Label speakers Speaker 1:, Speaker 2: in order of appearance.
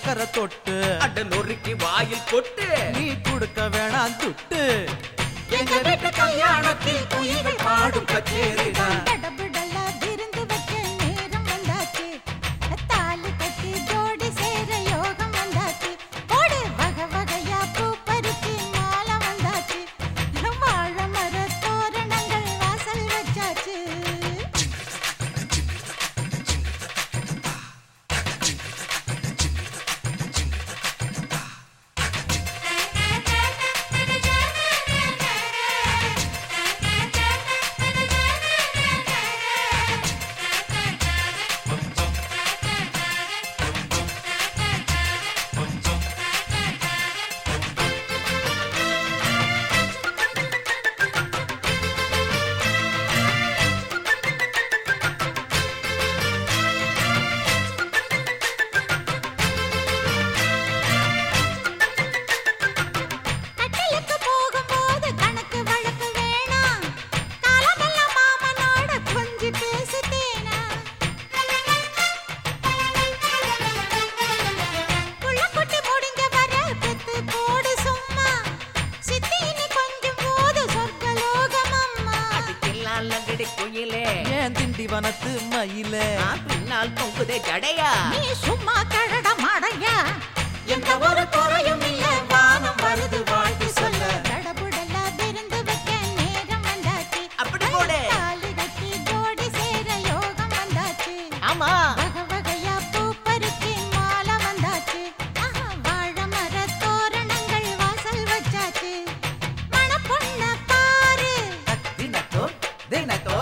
Speaker 1: சக்கரை தொட்டு
Speaker 2: அட நொறுக்கி வாயில் கொட்டு
Speaker 1: நீ கொடுக்க வேணாம் துட்டு
Speaker 2: எங்க வீட்டு கல்யாணத்தில் குயில்கள் பாடும் கச்சேரிதான்
Speaker 3: தடபுடலா விருந்து வைக்க நேரம் வந்தாச்சு தாலி கட்டி ஜோடி சேர யோகம் வந்தாச்சு போடு வகை வகையா பூ பறிச்சு மாலை வந்தாச்சு வாழை மர தோரணங்கள் வாசல் வச்சாச்சு கட்டலுக்கு போகும்போது கணக்கு வழக்கு வேணாம் காலமெல்லாம் மாமனோட கொஞ்சி பேசுதேனா புள்ள குட்டி முடிஞ்ச வர பெத்து போடு சும்மா சித்தின்னு கொஞ்சம் போது சொர்க்கலோகம் அம்மா
Speaker 2: அதுக்கெல்லாம் லங்கடி குயிலே
Speaker 1: ஏன் திண்டிவனத்து மயிலே
Speaker 2: நான் பின்னால் தொங்குதே ஜடையா
Speaker 3: நீ சும்மா கழட மாடையா
Speaker 2: எந்த ஒரு குறையும் இல்ல வானம் வருது வாழ்த்து சொல்ல
Speaker 3: தடபுடலா விருந்து வைக்க நேரம் வந்தாச்சு
Speaker 2: அப்படி போடு.
Speaker 3: தாலி கட்டி ஜோடி சேர யோகம் வந்தாச்சு
Speaker 2: ஆமா
Speaker 3: வகை வகையா பூ பறிச்சு மாலை வந்தாச்சு ஆஹா, வாழை மர தோரணங்கள் வாசல் வச்சாச்சு மணப்பொண்ண பாரு
Speaker 1: தினத்தோ தினத்தோ